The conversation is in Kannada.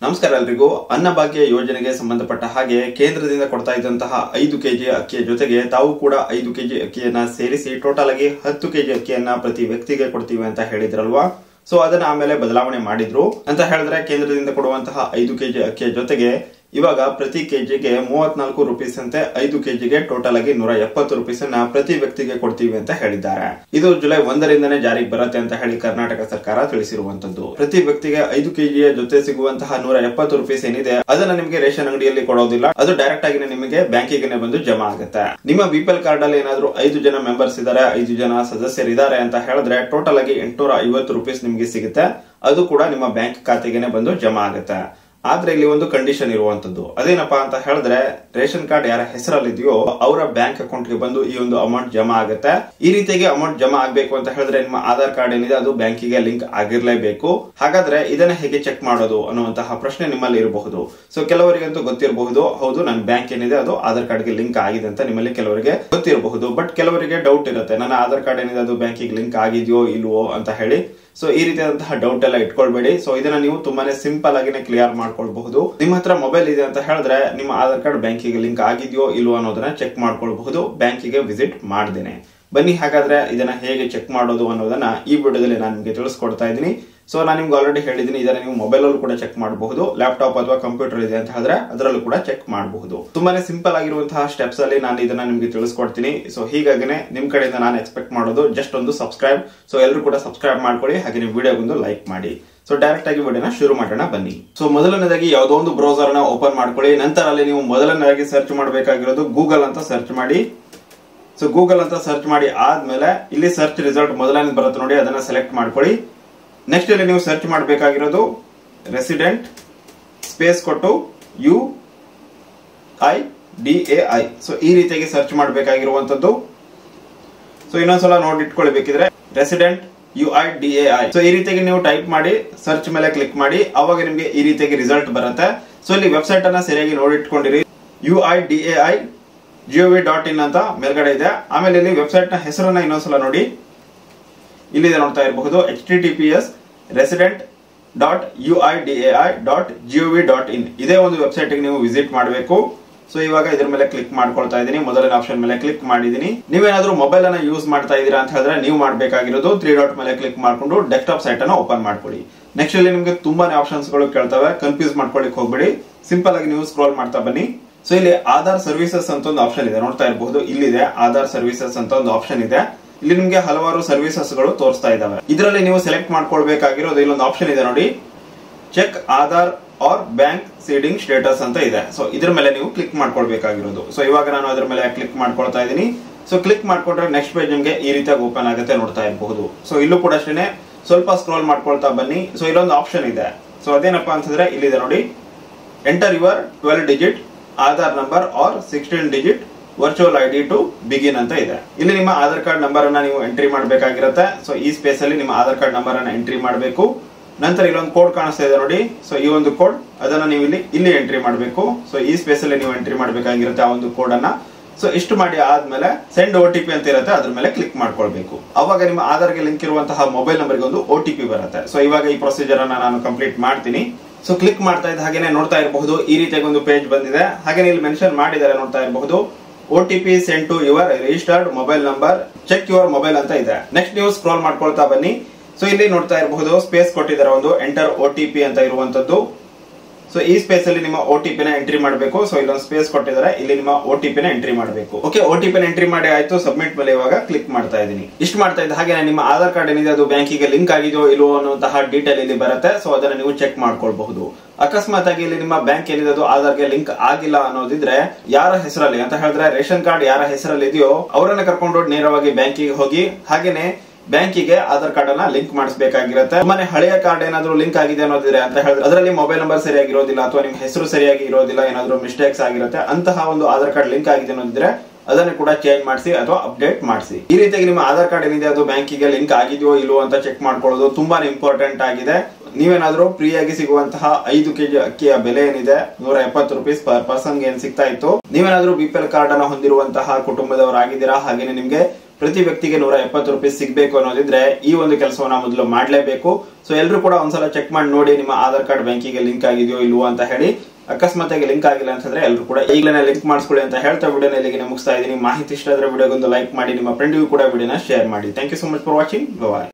ನಮಸ್ಕಾರ ಎಲ್ರಿಗೂ ಅನ್ನಭಾಗ್ಯ ಯೋಜನೆಗೆ ಸಂಬಂಧಪಟ್ಟ ಹಾಗೆ ಕೇಂದ್ರದಿಂದ ಕೊಡ್ತಾ ಇದ್ದಂತಹ ಐದು ಕೆಜಿ ಅಕ್ಕಿಯ ಜೊತೆಗೆ ತಾವು ಕೂಡ ಐದು ಕೆಜಿ ಅಕ್ಕಿಯನ್ನ ಸೇರಿಸಿ ಟೋಟಲ್ ಆಗಿ ಹತ್ತು ಕೆಜಿ ಅಕ್ಕಿಯನ್ನ ಪ್ರತಿ ವ್ಯಕ್ತಿಗೆ ಕೊಡ್ತೀವಿ ಅಂತ ಹೇಳಿದ್ರಲ್ವಾ ಸೊ ಅದನ್ನ ಆಮೇಲೆ ಬದಲಾವಣೆ ಮಾಡಿದ್ರು ಅಂತ ಹೇಳಿದ್ರೆ ಕೇಂದ್ರದಿಂದ ಕೊಡುವಂತಹ ಐದು ಕೆಜಿ ಅಕ್ಕಿಯ ಜೊತೆಗೆ ಇವಾಗ ಪ್ರತಿ ಕೆಜಿಗೆ ಮೂವತ್ನಾಲ್ಕು ರುಪೀಸ್ ಅಂತೆ ಐದು ಕೆಜಿಗೆ ಟೋಟಲ್ ಆಗಿ ನೂರ ಎಪ್ಪತ್ತು ರುಪೀಸ್ ಅನ್ನ ಪ್ರತಿ ವ್ಯಕ್ತಿಗೆ ಕೊಡ್ತೀವಿ ಅಂತ ಹೇಳಿದ್ದಾರೆ ಇದು ಜುಲೈ ಒಂದರಿಂದನೇ ಜಾರಿಗೆ ಬರುತ್ತೆ ಅಂತ ಹೇಳಿ ಕರ್ನಾಟಕ ಸರ್ಕಾರ ತಿಳಿಸಿರುವಂತದ್ದು ಪ್ರತಿ ವ್ಯಕ್ತಿಗೆ ಐದು ಕೆಜಿಯ ಜೊತೆ ಸಿಗುವಂತಹ ನೂರ ಎಪ್ಪತ್ತು ರುಪೀಸ್ ಏನಿದೆ ಅದನ್ನ ನಿಮಗೆ ರೇಷನ್ ಅಂಗಡಿಯಲ್ಲಿ ಕೊಡೋದಿಲ್ಲ ಅದು ಡೈರೆಕ್ಟ್ ಆಗಿ ನಿಮಗೆ ಬ್ಯಾಂಕಿಗೆ ಬಂದು ಜಮಾ ಆಗುತ್ತೆ ನಿಮ್ಮ ಬಿಪಿಎಲ್ ಕಾರ್ಡ್ ಅಲ್ಲಿ ಏನಾದ್ರು ಐದು ಜನ ಮೆಂಬರ್ಸ್ ಇದಾರೆ ಐದು ಜನ ಸದಸ್ಯರಿದ್ದಾರೆ ಅಂತ ಹೇಳಿದ್ರೆ ಟೋಟಲ್ ಆಗಿ ಎಂಟುನೂರ ಐವತ್ತು ರುಪೀಸ್ ನಿಮಗೆ ಸಿಗುತ್ತೆ ಅದು ಕೂಡ ನಿಮ್ಮ ಬ್ಯಾಂಕ್ ಖಾತೆಗೆ ಬಂದು ಜಮಾ ಆಗುತ್ತೆ ಆದ್ರೆ ಇಲ್ಲಿ ಒಂದು ಕಂಡೀಷನ್ ಇರುವಂತದ್ದು ಅದೇನಪ್ಪಾ ಅಂತ ಹೇಳಿದ್ರೆ ರೇಷನ್ ಕಾರ್ಡ್ ಯಾರ ಹೆಸರಲ್ಲಿದೆಯೋ ಅವರ ಬ್ಯಾಂಕ್ ಅಕೌಂಟ್ ಗೆ ಬಂದು ಈ ಒಂದು ಅಮೌಂಟ್ ಜಮಾ ಆಗುತ್ತೆ ಈ ರೀತಿಯಾಗಿ ಅಮೌಂಟ್ ಜಮಾ ಆಗ್ಬೇಕು ಅಂತ ಹೇಳಿದ್ರೆ ನಿಮ್ಮ ಆಧಾರ್ ಕಾರ್ಡ್ ಏನಿದೆ ಅದು ಬ್ಯಾಂಕಿಗೆ ಲಿಂಕ್ ಆಗಿರ್ಲೇಬೇಕು ಹಾಗಾದ್ರೆ ಇದನ್ನ ಹೇಗೆ ಚೆಕ್ ಮಾಡೋದು ಅನ್ನುವಂತಹ ಪ್ರಶ್ನೆ ನಿಮ್ಮಲ್ಲಿ ಇರಬಹುದು ಸೊ ಕೆಲವರಿಗಂತೂ ಗೊತ್ತಿರಬಹುದು ಹೌದು ನನ್ನ ಬ್ಯಾಂಕ್ ಏನಿದೆ ಅದು ಆಧಾರ್ ಕಾರ್ಡ್ ಗೆ ಲಿಂಕ್ ಆಗಿದೆ ಅಂತ ನಿಮ್ಮಲ್ಲಿ ಕೆಲವರಿಗೆ ಗೊತ್ತಿರಬಹುದು ಬಟ್ ಕೆಲವರಿಗೆ ಡೌಟ್ ಇರುತ್ತೆ ನನ್ನ ಆಧಾರ್ ಕಾರ್ಡ್ ಏನಿದೆ ಅದು ಬ್ಯಾಂಕಿಗೆ ಲಿಂಕ್ ಆಗಿದೆಯೋ ಇಲ್ವೋ ಅಂತ ಹೇಳಿ ಸೊ ಈ ರೀತಿಯಾದಂತಹ ಡೌಟ್ ಎಲ್ಲ ಇಟ್ಕೊಳ್ಬೇಡಿ ಸೊ ಇದನ್ನ ನೀವು ತುಂಬಾನೇ ಸಿಂಪಲ್ ಆಗಿನೇ ಕ್ಲಿಯರ್ ಮಾಡ್ಕೊಳ್ಬಹುದು ನಿಮ್ಮ ಹತ್ರ ಮೊಬೈಲ್ ಇದೆ ಅಂತ ಹೇಳಿದ್ರೆ ನಿಮ್ಮ ಆಧಾರ್ ಕಾರ್ಡ್ ಬ್ಯಾಂಕಿಗೆ ಲಿಂಕ್ ಆಗಿದೆಯೋ ಇಲ್ವೋ ಅನ್ನೋದನ್ನ ಚೆಕ್ ಮಾಡ್ಕೊಳ್ಬಹುದು ಬ್ಯಾಂಕಿಗೆ ವಿಸಿಟ್ ಮಾಡ್ದೇನೆ ಬನ್ನಿ ಹಾಗಾದ್ರೆ ಇದನ್ನ ಹೇಗೆ ಚೆಕ್ ಮಾಡೋದು ಅನ್ನೋದನ್ನ ಈ ವಿಡಿಯೋದಲ್ಲಿ ನಾನು ನಿಮಗೆ ತಿಳಿಸ್ಕೊಡ್ತಾ ಇದ್ದೀನಿ ಸೊ ನಾನು ನಿಮ್ಗೆ ಆಲ್ರೆಡಿ ಹೇಳಿದ್ದೀನಿ ಇದನ್ನ ನೀವು ಮೊಬೈಲ್ ಅಲ್ಲೂ ಕೂಡ ಚೆಕ್ ಮಾಡಬಹುದು ಲ್ಯಾಪ್ಟಾಪ್ ಅಥವಾ ಕಂಪ್ಯೂಟರ್ ಇದೆ ಅಂತ ಹೇಳಿದ್ರೆ ಅದರಲ್ಲೂ ಕೂಡ ಚೆಕ್ ಮಾಡಬಹುದು ತುಂಬಾನೇ ಸಿಂಪಲ್ ಆಗಿರುವಂತಹ ಸ್ಟೆಪ್ಸ್ ಅಲ್ಲಿ ನಾನು ಇದನ್ನ ನಿಮ್ಗೆ ತಿಳಿಸ್ಕೊಡ್ತೀನಿ ಸೊ ಹೀಗಾಗಿನೇ ನಿಮ್ ಕಡೆಯಿಂದ ನಾನು ಎಕ್ಸ್ಪೆಕ್ಟ್ ಮಾಡೋದು ಜಸ್ಟ್ ಒಂದು ಸಬ್ಸ್ಕ್ರೈಬ್ ಸೊ ಎಲ್ಲರೂ ಕೂಡ ಸಬ್ಸ್ಕ್ರೈಬ್ ಮಾಡ್ಕೊಳ್ಳಿ ಹಾಗೆ ನೀವು ವಿಡಿಯೋಗೊಂದು ಲೈಕ್ ಮಾಡಿ ಸೊ ಡೈರೆಕ್ಟ್ ಆಗಿ ವಿಡಿಯೋನ ಶುರು ಮಾಡೋಣ ಬನ್ನಿ ಸೊ ಮೊದಲನೇದಾಗಿ ಯಾವುದೋ ಒಂದು ಬ್ರೌಸರ್ ನ ಓಪನ್ ಮಾಡ್ಕೊಳ್ಳಿ ನಂತರ ಅಲ್ಲಿ ನೀವು ಮೊದಲನೇದಾಗಿ ಸರ್ಚ್ ಮಾಡಬೇಕಾಗಿರೋದು ಗೂಗಲ್ ಅಂತ ಸರ್ಚ್ ಮಾಡಿ ಸೊ ಗೂಗಲ್ ಅಂತ ಸರ್ಚ್ ಮಾಡಿ ಆದ್ಮೇಲೆ ಇಲ್ಲಿ ಸರ್ಚ್ ರಿಸಲ್ಟ್ ಮೊದಲನೇ ಬರುತ್ತೆ ನೋಡಿ ಅದನ್ನ ಸೆಲೆಕ್ಟ್ ಮಾಡ್ಕೊಳ್ಳಿ ನೆಕ್ಸ್ಟ್ ಇಲ್ಲಿ ನೀವು ಸರ್ಚ್ ಮಾಡಬೇಕಾಗಿರೋದು ರೆಸಿಡೆಂಟ್ ಸ್ಪೇಸ್ ಕೊಟ್ಟು U I D A I so ಈ ರೀತಿಯಾಗಿ ಸರ್ಚ್ ಮಾಡಬೇಕಾಗಿರುವಂತದ್ದು ಸೊ ಇನ್ನೊಂದ್ಸಲ ನೋಡಿ ಇಟ್ಕೊಳ್ಬೇಕಿದ್ರೆ resident U I D A I so ಈ ರೀತಿಯಾಗಿ ನೀವು ಟೈಪ್ ಮಾಡಿ ಸರ್ಚ್ ಮೇಲೆ ಕ್ಲಿಕ್ ಮಾಡಿ ಅವಾಗ ನಿಮಗೆ ಈ ರೀತಿಯಾಗಿ ರಿಸಲ್ಟ್ ಬರುತ್ತೆ ಸೊ ಇಲ್ಲಿ ವೆಬ್ಸೈಟ್ ಅನ್ನ ಸರಿಯಾಗಿ ನೋಡಿ ಇಟ್ಕೊಂಡಿರಿ U I D A I G O V dot in ಅಂತ ಮೇಲ್ಗಡೆ ಇದೆ ಆಮೇಲೆ ಇಲ್ಲಿ ವೆಬ್ಸೈಟ್ ನ ಹೆಸರನ್ನ ಇನ್ನೊಂದ್ಸಲ ನೋಡಿ ಇಲ್ಲಿದೆ ನೋಡ್ತಾ ಇರಬಹುದು H T T P S resident dot U I D A I dot G O V dot in ಇದೇ ಒಂದು ವೆಬ್ಸೈಟ್ ನೀವು ವಿಸಿಟ್ ಮಾಡಬೇಕು ಸೊ ಇವಾಗ ಇದ್ರ ಮೇಲೆ ಕ್ಲಿಕ್ ಮಾಡ್ಕೊಳ್ತಾ ಇದ್ದೀನಿ ಮೊದಲನೇ ಆಪ್ಷನ್ ಮೇಲೆ ಕ್ಲಿಕ್ ಮಾಡಿದೀನಿ ನೀವೇನಾದ್ರೂ ಮೊಬೈಲ್ ಅನ್ನ ಯೂಸ್ ಮಾಡ್ತಾ ಇದೀರಾ ಅಂತ ಹೇಳಿದ್ರೆ ನೀವು ಮಾಡಬೇಕಾಗಿರೋದು ತ್ರೀ ಡಾಟ್ ಮೇಲೆ ಕ್ಲಿಕ್ ಮಾಡ್ಕೊಂಡು ಡೆಸ್ಕ್ಟಾಪ್ ಸೈಟ್ ಅನ್ನ ಓಪನ್ ಮಾಡ್ಕೊಳ್ಳಿ ನೆಕ್ಸ್ಟ್ ಇಲ್ಲಿ ನಿಮಗೆ ತುಂಬಾನೇ ಆಪ್ಷನ್ಸ್ ಗಳು ಕೇಳ್ತವೆ ಕನ್ಫ್ಯೂಸ್ ಮಾಡ್ಕೊಳ್ಳಿಕ್ ಹೋಗ್ಬೇಡಿ ಸಿಂಪಲ್ ಆಗಿ ನೀವು ಸ್ಕ್ರೋಲ್ ಮಾಡ್ತಾ ಬನ್ನಿ ಸೊ ಇಲ್ಲಿ ಆಧಾರ್ ಸರ್ವಿಸಸ್ ಅಂತ ಒಂದು ಆಪ್ಷನ್ ಇದೆ ನೋಡ್ತಾ ಇರಬಹುದು ಇಲ್ಲಿದೆ ಆಧಾರ್ ಸರ್ವಿಸಸ್ ಅಂತ ಒಂದು ಆಪ್ಷನ್ ಇದೆ ಇಲ್ಲಿ ನಿಮ್ಗೆ ಹಲವಾರು ಸರ್ವಿಸಸ್ ಗಳು ತೋರಿಸ್ತಾ ಇದಾವೆ ಇದರಲ್ಲಿ ನೀವು ಸೆಲೆಕ್ಟ್ ಮಾಡ್ಕೊಳ್ಬೇಕಾಗಿರೋದು ಇಲ್ಲೊಂದು ಆಪ್ಷನ್ ಇದೆ ನೋಡಿ check Aadhaar or bank seeding status ಅಂತ ಇದೆ ಸೊ ಇದ್ರ ಮೇಲೆ ನೀವು ಕ್ಲಿಕ್ ಮಾಡ್ಕೊಳ್ಬೇಕಾಗಿರೋದು ಸೊ ಇವಾಗ ನಾನು ಅದ್ರ ಮೇಲೆ ಕ್ಲಿಕ್ ಮಾಡ್ಕೊಳ್ತಾ ಇದ್ದೀನಿ ಸೊ ಕ್ಲಿಕ್ ಮಾಡ್ಕೊಂಡ್ರೆ ನೆಕ್ಸ್ಟ್ ಪೇಜ್ ನಿಮ್ಗೆ ಈ ರೀತಿಯಾಗಿ ಓಪನ್ ಆಗುತ್ತೆ ನೋಡ್ತಾ ಇರಬಹುದು ಸೊ ಇಲ್ಲೂ ಕೂಡ ಅಷ್ಟೇ ಸ್ವಲ್ಪ ಸ್ಕ್ರೋಲ್ ಮಾಡ್ಕೊಳ್ತಾ ಬನ್ನಿ ಸೊ ಇಲ್ಲೊಂದು ಆಪ್ಷನ್ ಇದೆ ಸೊ ಅದೇನಪ್ಪಾ ಅಂತಂದ್ರೆ ಇಲ್ಲಿದೆ ನೋಡಿ enter your twelve digit Aadhaar number or sixteen digit virtual I D to begin ಅಂತ ಇದೆ ಇಲ್ಲಿ ನಿಮ್ಮ ಆಧಾರ್ ಕಾರ್ಡ್ ನಂಬರ್ ಅನ್ನ ನೀವು ಎಂಟ್ರಿ ಮಾಡಬೇಕಾಗಿರುತ್ತೆ ಸೊ ಈ ಸ್ಪೇಸ್ ಅಲ್ಲಿ ನಿಮ್ಮ ಆಧಾರ್ ಕಾರ್ಡ್ ನಂಬರ್ ಅನ್ನ ಎಂಟ್ರಿ ಮಾಡಬೇಕು ನಂತರ ಇಲ್ಲೊಂದು ಕೋಡ್ ಕಾಣಿಸ್ತಾ ಇದೆ ನೋಡಿ ಸೊ ಈ ಒಂದು ಕೋಡ್ ಅದನ್ನ ನೀವು ಇಲ್ಲಿ ಇಲ್ಲಿ ಎಂಟ್ರಿ ಮಾಡಬೇಕು ಸೊ ಈ ಸ್ಪೇಸ್ ಅಲ್ಲಿ ನೀವು ಎಂಟ್ರಿ ಮಾಡಬೇಕಾಗಿರುತ್ತೆ ಆ ಒಂದು ಕೋಡ್ ಅನ್ನ ಸೊ ಇಷ್ಟು ಮಾಡಿ ಆದ್ಮೇಲೆ ಸೆಂಡ್ ಓ ಟಿ ಪಿ ಅಂತ ಇರುತ್ತೆ ಅದ್ರ ಮೇಲೆ ಕ್ಲಿಕ್ ಮಾಡ್ಕೊಳ್ಬೇಕು ಅವಾಗ ನಿಮ್ಮ ಆಧಾರ್ಗೆ ಲಿಂಕ್ ಇರುವಂತಹ ಮೊಬೈಲ್ ನಂಬರ್ಗೆ ಒಂದು ಓ ಟಿ ಪಿ ಬರುತ್ತೆ ಸೊ ಇವಾಗ ಈ ಪ್ರೊಸೀಜರ್ ಅನ್ನ ನಾನು ಕಂಪ್ಲೀಟ್ ಮಾಡ್ತೀನಿ ಸೊ ಕ್ಲಿಕ್ ಮಾಡ್ತಾ ಇದ್ದ ಹಾಗೇನೆ ನೋಡ್ತಾ ಇರಬಹುದು ಈ ರೀತಿಯಾಗಿ ಒಂದು ಪೇಜ್ ಬಂದಿದೆ ಹಾಗೆ ಇಲ್ಲಿ ಮೆನ್ಷನ್ ಮಾಡಿದ್ದಾರೆ ನೋಡ್ತಾ ಇರಬಹುದು O T P send to your registered mobile number check your mobile ಅಂತ ಇದೆ ನೆಕ್ಸ್ಟ್ ನೀವು ಸ್ಕ್ರೋಲ್ ಮಾಡ್ಕೊಳ್ತಾ ಬನ್ನಿ ಸೊ ಇಲ್ಲಿ ನೋಡ್ತಾ ಇರಬಹುದು ಸ್ಪೇಸ್ ಕೊಟ್ಟಿದ್ದಾರೆ ಒಂದು ಎಂಟರ್ ಒ ಟಿ ಪಿ ಅಂತ ಇರುವಂತದ್ದು ಸೊ ಈ ಸ್ಪೇಸ್ ಅಲ್ಲಿ ನಿಮ್ಮ ಒ ಟಿ ಪಿನ ಎಂಟ್ರಿ ಮಾಡಬೇಕು ಸೊ ಇಲ್ಲೊಂದು ಸ್ಪೇಸ್ ಕೊಟ್ಟಿದ್ದಾರೆ ಇಲ್ಲಿ ನಿಮ್ಮ ಒ ಟಿ ಪಿನ ಎಂಟ್ರಿ ಮಾಡಬೇಕು ಓಕೆ ಒ ಟಿ ಪಿನ ಎಂಟ್ರಿ ಮಾಡಿ ಆಯ್ತು ಸಬ್ಮಿಟ್ ಮೇಲೆ ಇವಾಗ ಕ್ಲಿಕ್ ಮಾಡ್ತಾ ಇದ್ದೀನಿ ಇಷ್ಟು ಮಾಡ್ತಾ ಇದ್ದ ಹಾಗೆ ನಿಮ್ಮ ಆಧಾರ್ ಕಾರ್ಡ್ ಏನಿದೆ ಅದು ಬ್ಯಾಂಕಿಗೆ ಲಿಂಕ್ ಆಗಿದೆಯೋ ಇಲ್ವೋ ಅನ್ನುವಂತಹ ಡೀಟೇಲ್ ಇಲ್ಲಿ ಬರುತ್ತೆ ಸೊ ಅದನ್ನ ನೀವು ಚೆಕ್ ಮಾಡ್ಕೊಳ್ಬಹುದು ಅಕಸ್ಮಾತ್ ಆಗಿ ಇಲ್ಲಿ ನಿಮ್ಮ ಬ್ಯಾಂಕ್ ಏನಿದೆ ಅದು ಆಧಾರ್ಗೆ ಲಿಂಕ್ ಆಗಿಲ್ಲ ಅನ್ನೋದಿದ್ರೆ ಯಾರ ಹೆಸರಲ್ಲಿ ಅಂತ ಹೇಳಿದ್ರೆ ರೇಷನ್ ಕಾರ್ಡ್ ಯಾರ ಹೆಸರಲ್ಲಿ ಇದೆಯೋ ಅವರನ್ನ ಕರ್ಕೊಂಡು ನೇರವಾಗಿ ಬ್ಯಾಂಕಿಗೆ ಹೋಗಿ ಹಾಗೇನೆ ಬ್ಯಾಂಕಿಗೆ ಆಧಾರ್ ಕಾರ್ಡ್ ಅನ್ನ ಲಿಂಕ್ ಮಾಡಿಸಬೇಕಾಗಿರುತ್ತೆ ಮನೆ ಹಳೆಯ ಕಾರ್ಡ್ ಏನಾದ್ರು ಲಿಂಕ್ ಆಗಿದೆ ಅನ್ನೋದಿದ್ರೆ ಅಂತ ಹೇಳಿದ್ರೆ ಅದರಲ್ಲಿ ಮೊಬೈಲ್ ನಂಬರ್ ಸರಿಯಾಗಿ ಇರೋದಿಲ್ಲ ಅಥವಾ ನಿಮ್ಮ ಹೆಸರು ಸರಿಯಾಗಿ ಇರೋದಿಲ್ಲ ಏನಾದ್ರು ಮಿಸ್ಟೇಕ್ಸ್ ಆಗಿರುತ್ತೆ ಅಂತಹ ಒಂದು ಆಧಾರ್ ಕಾರ್ಡ್ ಲಿಂಕ್ ಆಗಿದೆ ಅನ್ನೋದಿದ್ರೆ ಅದನ್ನು ಕೂಡ ಚೇಂಜ್ ಮಾಡಿಸಿ ಅಥವಾ ಅಪ್ಡೇಟ್ ಮಾಡಿಸಿ ಈ ರೀತಿಯಾಗಿ ನಿಮ್ಮ ಆಧಾರ್ ಕಾರ್ಡ್ ಏನಿದೆ ಅದು ಬ್ಯಾಂಕಿಗೆ ಲಿಂಕ್ ಆಗಿದೆಯೋ ಇಲ್ವೋ ಅಂತ ಚೆಕ್ ಮಾಡ್ಕೊಳ್ಳೋದು ತುಂಬಾನೇ ಇಂಪಾರ್ಟೆಂಟ್ ಆಗಿದೆ ನೀವೇನಾದ್ರೂ ಫ್ರೀ ಆಗಿ ಸಿಗುವಂತಹ ಐದು ಕೆಜಿ ಅಕ್ಕಿಯ ಬೆಲೆ ಏನಿದೆ ನೂರ ಎಪ್ಪತ್ತು ರುಪೀಸ್ ಪರ್ ಪರ್ಸನ್ ಏನ್ ಸಿಗ್ತಾ ಇತ್ತು ನೀವೇನಾದ್ರೂ ಬಿ ಪಿ ಎಲ್ ಕಾರ್ಡ್ ಅನ್ನ ಹೊಂದಿರುವಂತಹ ಕುಟುಂಬದವರಾಗಿದ್ದೀರಾ ಹಾಗೇನೆ ನಿಮ್ಗೆ ಪ್ರತಿ ವ್ಯಕ್ತಿಗೆ ನೂರ ಎಪ್ಪತ್ತು ರೂಪಾಯಿ ಸಿಗಬೇಕು ಅನ್ನೋದಿದ್ರೆ ಈ ಒಂದು ಕೆಲಸವನ್ನ ಮೊದಲು ಮಾಡಲೇಬೇಕು ಸೊ ಎಲ್ಲರೂ ಕೂಡ ಒಂದ್ಸಲ ಚೆಕ್ ಮಾಡಿ ನೋಡಿ ನಿಮ್ಮ ಆಧಾರ್ ಕಾರ್ಡ್ ಬ್ಯಾಂಕಿಗೆ ಲಿಂಕ್ ಆಗಿದೆಯೋ ಇಲ್ವೋ ಅಂತ ಹೇಳಿ ಅಕಸ್ಮಾತ್ ಆಗಿ ಲಿಂಕ್ ಆಗಿಲ್ಲ ಅಂತಂದ್ರೆ ಎಲ್ಲರೂ ಕೂಡ ಈಗಲೇ ಲಿಂಕ್ ಮಾಡಿಸ್ಕೊಳ್ಳಿ ಅಂತ ಹೇಳ್ತಾ ವಿಡಿಯೋನ ಇಲ್ಲಿಗೆ ಮುಗಿಸ್ತಾ ಇದ್ದೀನಿ ಮಾಹಿತಿ ಇಷ್ಟ ಆದ್ರೆ ವಿಡಿಯೋಗೊಂದು ಲೈಕ್ ಮಾಡಿ ನಿಮ್ಮ ಫ್ರೆಂಡಿಗೂ ಕೂಡ ವಿಡಿಯೋನ ಶೇರ್ ಮಾಡಿ thank you so much for watching bye